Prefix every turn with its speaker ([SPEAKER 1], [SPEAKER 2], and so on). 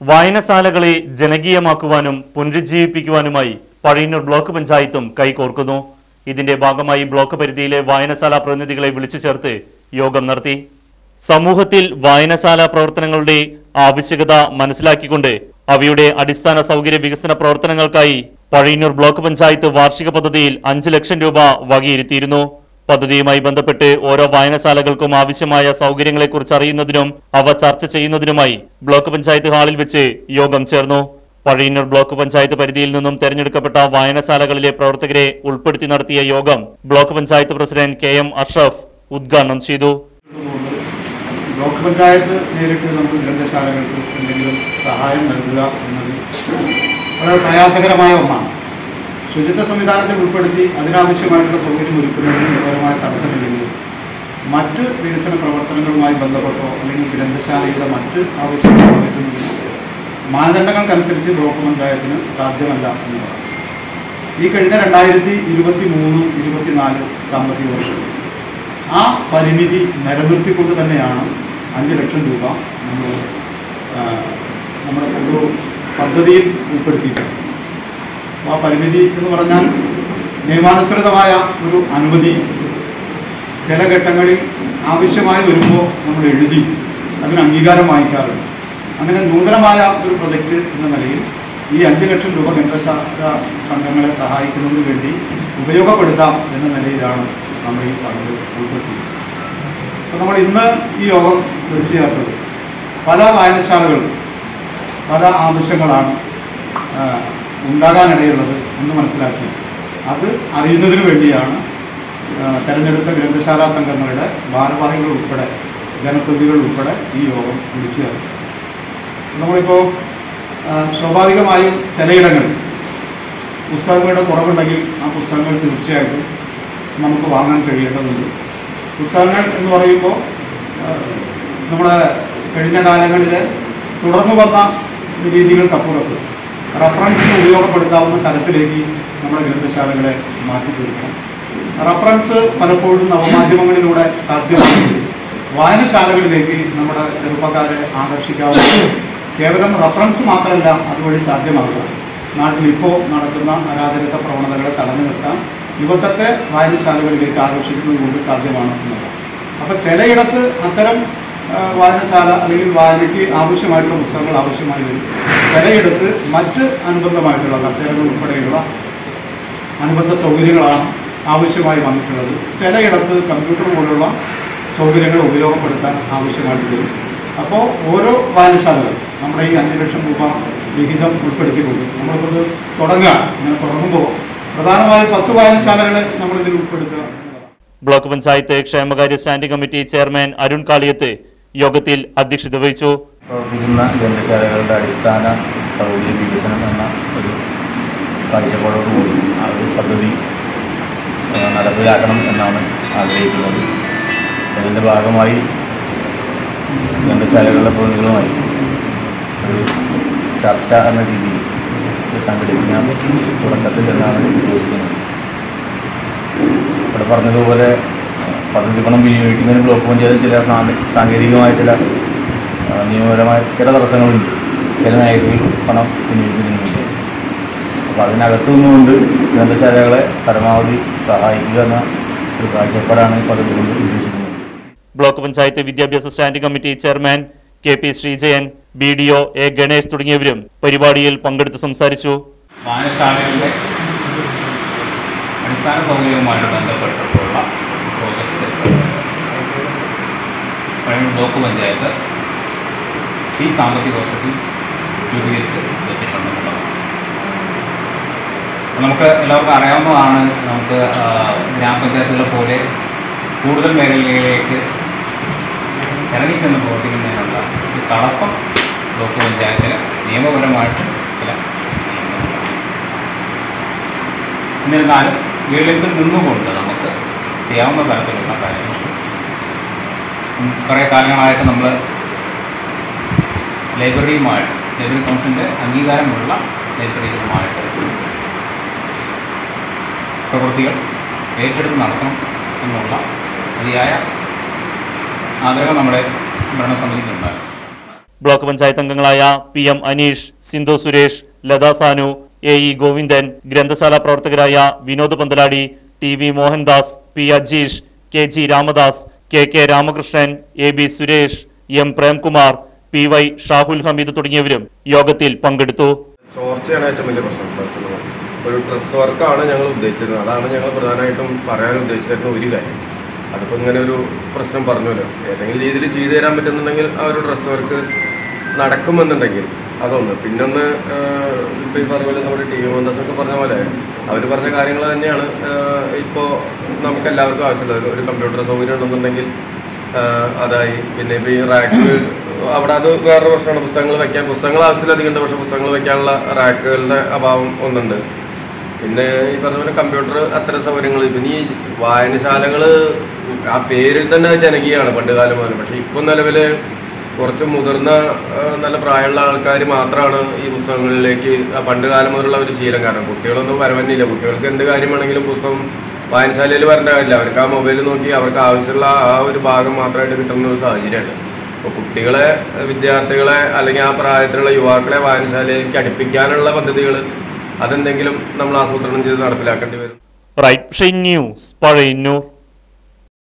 [SPEAKER 1] വായനശാലകളെ ജനകീയമാക്കുവാനും പുനരുജ്ജീവിപ്പിക്കുവാനുമായി Pazhayannur block പഞ്ചായത്തും കൈകോർക്കുന്നു ഇതിന്റെ ഭാഗമായി ബ്ലോക്ക് പരിധിയിലെ വായനശാല പ്രതിനിധികളെ വിളിച്ചു ചേർത്ത് യോഗം നടത്തി സമൂഹത്തിൽ വായനശാല പ്രവർത്തനങ്ങളുടെ ആവശ്യകത മനസ്സിലാക്കിക്കൊണ്ട് അവയുടെ അടിസ്ഥാന സൗകര്യ വികസന പ്രവർത്തനങ്ങൾക്കായി പഴയന്നൂർ ബ്ലോക്ക് പഞ്ചായത്ത് വാർഷിക പദ്ധതിയിൽ അഞ്ച് ലക്ഷം രൂപ വകയിരുത്തിയിരുന്നു പദ്ധതിയുമായി ബന്ധപ്പെട്ട് ഓരോ വായനശാലകൾക്കും ആവശ്യമായ സൗകര്യങ്ങളെക്കുറിച്ച് അറിയുന്നതിനും അവ ചർച്ച ചെയ്യുന്നതിനുമായി ബ്ലോക്ക് പഞ്ചായത്ത് ഹാളിൽ വെച്ച് യോഗം ചേർന്നു പഴയന്നൂർ ബ്ലോക്ക് പഞ്ചായത്ത് പരിധിയിൽ നിന്നും തെരഞ്ഞെടുക്കപ്പെട്ട വായനശാലകളിലെ പ്രവർത്തകരെ ഉൾപ്പെടുത്തി നടത്തിയ യോഗം block panchayat president K M Ashraf ഉദ്ഘാടനം ചെയ്തു
[SPEAKER 2] അതുകൊണ്ട് ബ്ലോക്ക് പഞ്ചായത്ത് നേരിട്ട് നമുക്ക് ഗ്രന്ഥശാലകൾക്ക് എന്തെങ്കിലും സഹായം നൽകുക എന്നത് വളരെ പ്രയാസകരമായ ഒന്നാണ് ശുചിത്വ സംവിധാനത്തിൽ ഉൾപ്പെടുത്തി അതിനാവശ്യമായിട്ടുള്ള സൗകര്യം ഒരുക്കുന്നതിന് നിയമപരമായ തടസ്സമില്ലെങ്കിൽ മറ്റ് വികസന പ്രവർത്തനങ്ങളുമായി ബന്ധപ്പെട്ടോ അല്ലെങ്കിൽ ഗ്രന്ഥശാലയുടെ മറ്റ് ആവശ്യങ്ങൾ നിറവേറ്റുന്നതിന് മാനദണ്ഡങ്ങൾക്കനുസരിച്ച് ബ്ലോക്ക് പഞ്ചായത്തിന് സാധ്യമല്ല എന്നതാണ് ഈ കഴിഞ്ഞ രണ്ടായിരത്തി ഇരുപത്തി മൂന്ന് ഇരുപത്തിനാല് സാമ്പത്തിക വർഷം ആ പരിമിതി നിലനിർത്തിക്കൊണ്ട് തന്നെയാണ് അഞ്ച് ലക്ഷം രൂപ നമ്മൾ ആ, നമ്മുടെ ഒരു പദ്ധതിയിൽ ഉൾപ്പെടുത്തിയിട്ടുണ്ട് അപ്പോൾ ആ പരിമിതി എന്ന് പറഞ്ഞാൽ നിയമാനുസൃതമായ ഒരു അനുമതി ചില ഘട്ടങ്ങളിൽ ആവശ്യമായി വരുമ്പോൾ നമ്മൾ എഴുതി അതിന് അംഗീകാരം വാങ്ങിക്കാറുണ്ട് അങ്ങനെ നൂതനമായ ഒരു പ്രൊജക്റ്റ് എന്ന നിലയിൽ ഈ അഞ്ച് ലക്ഷം രൂപ കേന്ദ്രശാല സംഘങ്ങളെ സഹായിക്കുന്നതിന് വേണ്ടി ഉപയോഗപ്പെടുത്താം എന്ന നിലയിലാണ് നമ്മൾ ഈ ഫണ്ട് ഉൾപ്പെടുത്തിയത് അപ്പോൾ നമ്മൾ ഇന്ന് ഈ യോഗം വിളിച്ചു ചേർത്തത് പല വായനശാലകളും പല ആവശ്യങ്ങളാണ് ആ, ഉണ്ടാകാനിടയുള്ളത് എന്ന് മനസ്സിലാക്കി അത് അറിയുന്നതിന് വേണ്ടിയാണ് ആ, തെരഞ്ഞെടുത്ത ഗ്രന്ഥശാല സംഘങ്ങളുടെ ഭാരവാഹികൾ ഉൾപ്പെടെ ജനപ്രതിനിധികൾ ഉൾപ്പെടെ ഈ യോഗം വിളിച്ചു ചേർത്തത് നമ്മളിപ്പോൾ ആ, സ്വാഭാവികമായും ചിലയിടങ്ങളിൽ പുസ്തകങ്ങളുടെ കുറവുണ്ടെങ്കിൽ ആ പുസ്തകങ്ങൾ തീർച്ചയായിട്ടും നമുക്ക് വാങ്ങാൻ കഴിയേണ്ടതുണ്ട് പുസ്തകങ്ങൾ എന്ന് പറയുമ്പോൾ ആ, നമ്മുടെ കഴിഞ്ഞ കാലങ്ങളിൽ തുടർന്നു വന്ന രീതികൾക്കപ്പുറത്ത് റഫറൻസിന് ഉപയോഗപ്പെടുത്താവുന്ന തരത്തിലേക്ക് നമ്മുടെ ഗ്രന്ഥശാലകളെ മാറ്റി തീർക്കണം റഫറൻസ് പലപ്പോഴും നവമാധ്യമങ്ങളിലൂടെ സാധ്യമാകുന്നത് വായനശാലകളിലേക്ക് നമ്മുടെ ചെറുപ്പക്കാരെ ആകർഷിക്കാവുന്ന കേവലം റഫറൻസ് മാത്രമല്ല അതുവഴി സാധ്യമാകുക നാട്ടിൽ ഇപ്പോൾ നടക്കുന്ന അരാജകത്വ പ്രവണതകളെ തടഞ്ഞു നിർത്താൻ യുവത്വത്തെ വായനശാലകളിലേക്ക് ആകർഷിക്കുന്നത് കൊണ്ട് സാധ്യമാണ് എന്നുള്ളത് അപ്പോൾ ചിലയിടത്ത് അത്തരം ആ, വായനശാല അല്ലെങ്കിൽ വായനയ്ക്ക് ആവശ്യമായിട്ടുള്ള പുസ്തകങ്ങൾ ആവശ്യമായി വരും ചിലയിടത്ത് മറ്റ് അനുബന്ധമായിട്ടുള്ള കസേരകൾ ഉൾപ്പെടെയുള്ള അനുബന്ധ സൗകര്യങ്ങളാണ് ആവശ്യമായി വന്നിട്ടുള്ളത് ചിലയിടത്ത് കമ്പ്യൂട്ടർ പോലുള്ള സൗകര്യങ്ങൾ ഉപയോഗപ്പെടുത്താൻ ആവശ്യമായിട്ട് വരും അപ്പോൾ ഓരോ വായനശാലകൾ നമ്മുടെ ഈ അഞ്ച് ലക്ഷം രൂപ വിഹിതം ഉൾപ്പെടുത്തിക്കൊണ്ട് നമ്മളിപ്പോൾ ഇത് തുടങ്ങുക ഇങ്ങനെ തുടങ്ങുമ്പോൾ പ്രധാനമായും പത്ത് വായനശാലകളെ നമ്മളിതിൽ ഉൾപ്പെടുത്തുക എന്നുള്ളതാണ്
[SPEAKER 1] ബ്ലോക്ക് പഞ്ചായത്ത് ക്ഷേമകാര്യ standing committee chairman Arun Kaliyath യോഗത്തിൽ അധ്യക്ഷത വഹിച്ചു
[SPEAKER 3] പ്രവർത്തിക്കുന്ന ഗ്രന്ഥശാലകളുടെ അടിസ്ഥാന സൗകര്യ വികസനം എന്ന ഒരു കാഴ്ചപ്പാടോടുകൂടി ആ ഒരു പദ്ധതി ആ, നടപ്പിലാക്കണം എന്നാണ് ആഗ്രഹിക്കുന്നത് അതിൻ്റെ ഭാഗമായി ഗ്രന്ഥശാലകളുടെ പ്രതിനിധികളുമായി ഒരു ചർച്ച എന്ന രീതിയിൽ ഇത് സംഘടിപ്പിക്കാൻ തുടക്കത്തിൽ എന്നാണ് ഉദ്ദേശിക്കുന്നത് ഇവിടെ പറഞ്ഞതുപോലെ പദ്ധതി പണം വിനിയോഗിക്കുന്നതിന് ബ്ലോക്ക് പഞ്ചായത്തിൽ ചില സാങ്കേ- സാങ്കേതികമായ ചില ആ, നിയമപരമായ ചില തടസ്സങ്ങളുണ്ട് ചില മേഖലയിൽ പണം വിനിയോഗിക്കുന്നുണ്ട് അപ്പോൾ അതിനകത്തു നിന്നുകൊണ്ട് ഗ്രന്ഥശാലകളെ പരമാവധി സഹായിക്കുക എന്ന ഒരു കാഴ്ചപ്പാടാണ് ഈ പദ്ധതി കൊണ്ട് ഉദ്ദേശിക്കുന്നത്
[SPEAKER 1] ബ്ലോക്ക് പഞ്ചായത്ത് വിദ്യാഭ്യാസ standing committee chairman K P Sreejayan B D O A Ganesh തുടങ്ങിയവരും പരിപാടിയിൽ പങ്കെടുത്ത് സംസാരിച്ചു
[SPEAKER 4] വായനശാലകളുടെ അടിസ്ഥാന സൗകര്യവുമായിട്ട് ബന്ധപ്പെട്ടിട്ടുള്ള പ്രോജക്റ്റ് പഴയ ബ്ലോക്ക് പഞ്ചായത്ത് ഈ സാമ്പത്തിക വർഷത്തിൽ രൂപീകരിച്ച് വെച്ചിട്ടുണ്ടെന്നുള്ളതാണ് അപ്പോൾ നമുക്ക് എല്ലാവർക്കും അറിയാവുന്നതാണ് നമുക്ക് ആ, ഗ്രാമപഞ്ചായത്തുകളെ പോലെ കൂടുതൽ മേഖലകളിലേക്ക് ഇറങ്ങിച്ചെന്ന് പ്രവർത്തിക്കുന്നതിനുള്ള ഒരു തടസ്സം ബ്ലോക്ക് പഞ്ചായത്തിന് നിയമപരമായിട്ട് ചില ചെയ്യുന്നുണ്ട്. എന്നിരുന്നാലും ഗൈഡൻസിൽ നിന്നുകൊണ്ട് നമുക്ക് ചെയ്യാവുന്ന തരത്തിലുള്ള കാര്യങ്ങൾ ഉം, കുറേ കാലങ്ങളായിട്ട് നമ്മൾ ലൈബ്രറിയുമായിട്ട് ലൈബ്രറി കൗൺസിലിൻ്റെ അംഗീകാരമുള്ള ലൈബ്രറികളുമായിട്ട് പ്രവൃത്തികൾ ഏറ്റെടുത്ത് നടത്തണം എന്നുള്ള അതിയായ ആഗ്രഹം നമ്മുടെ ഭരണസമിതിക്കുണ്ടായിരുന്നു
[SPEAKER 1] ബ്ലോക്ക് പഞ്ചായത്ത് അംഗങ്ങളായ P M Aneesh Sindhu Suresh Latha Sanu A E Govindan ഗ്രന്ഥശാല പ്രവർത്തകരായ Vinod Panthaladi T V Mohandas P Ajeesh K G Ramadas K K Ramakrishnan A B Suresh M Premkumar P Y Shahul Hameed തുടങ്ങിയവരും യോഗത്തിൽ പങ്കെടുത്തു
[SPEAKER 5] ചോർച്ചയാണ് ഏറ്റവും വലിയ പ്രശ്നം പ്രശ്നം ഒരു ഡ്രസ് വർക്കാണ് ഞങ്ങൾ ഉദ്ദേശിച്ചിരുന്നത് അതാണ് ഞങ്ങൾ പ്രധാനമായിട്ടും പറയാൻ ഉദ്ദേശിച്ചിരുന്ന ഒരു കാര്യം അതിപ്പോൾ ഇങ്ങനെ ഒരു പ്രശ്നം പറഞ്ഞല്ലോ ഏതെങ്കിലും രീതിയിൽ ചെയ്തു തരാൻ പറ്റുന്നുണ്ടെങ്കിൽ ആ ഒരു ഡ്രസ് വർക്ക് നടക്കുമെന്നുണ്ടെങ്കിൽ അതൊന്ന് പിന്നൊന്ന് ഇപ്പോൾ ഈ പറഞ്ഞ പോലെ നമ്മുടെ ടി വി മന്ദസൊക്കെ പറഞ്ഞ പോലെ അവർ പറഞ്ഞ കാര്യങ്ങൾ തന്നെയാണ് ഇപ്പോൾ നമുക്ക് എല്ലാവർക്കും ആവശ്യമുള്ളത് ഒരു കമ്പ്യൂട്ടർ സൗകര്യം ഉണ്ടെന്നുണ്ടെങ്കിൽ ആഹ് അതായി പിന്നെ ഇപ്പോൾ ഈ റാക്ക് അവിടെ അത് വേറൊരു പ്രശ്നമാണ് പുസ്തകങ്ങൾ വെക്കാൻ പുസ്തകങ്ങൾ ആവശ്യത്തിലധികം ഉണ്ട് പക്ഷെ പുസ്തകങ്ങൾ വെക്കാനുള്ള റാക്കുകളുടെ അഭാവം ഒന്നുണ്ട് പിന്നെ ഈ പറഞ്ഞ പോലെ കമ്പ്യൂട്ടർ അത്തരം സൗകര്യങ്ങൾ പിന്നെ ഈ വായനശാലകൾ ആ പേരിൽ തന്നെ അത് ജനകീയമാണ് പണ്ട് കാലം മുതൽ പക്ഷെ ഇപ്പം നിലവിൽ കുറച്ച് മുതിർന്ന ആ, നല്ല പ്രായമുള്ള ആൾക്കാർ മാത്രമാണ് ഈ പുസ്തകങ്ങളിലേക്ക് ആ പണ്ട് കാലം മുതലുള്ള ഒരു ശീലം കാരണം കുട്ടികളൊന്നും വരവന്നില്ല കുട്ടികൾക്ക് എന്ത് കാര്യം വേണമെങ്കിലും പുസ്തകം വായനശാലയിൽ വരേണ്ട കാര്യമില്ല അവർക്ക് ആ മൊബൈൽ നോക്കി അവർക്ക് ആവശ്യമുള്ള ആ ഒരു ഭാഗം മാത്രമായിട്ട് കിട്ടുന്ന ഒരു സാഹചര്യമാണ് അപ്പോൾ കുട്ടികളെ വിദ്യാർത്ഥികളെ അല്ലെങ്കിൽ ആ പ്രായത്തിലുള്ള യുവാക്കളെ വായനശാലയിലേക്ക് അടുപ്പിക്കാനുള്ള പദ്ധതികൾ അതെന്തെങ്കിലും നമ്മൾ ആസൂത്രണം ചെയ്ത് നടപ്പിലാക്കേണ്ടി വരും
[SPEAKER 1] റൈറ്റ് ന്യൂസ് പഴയന്നൂർ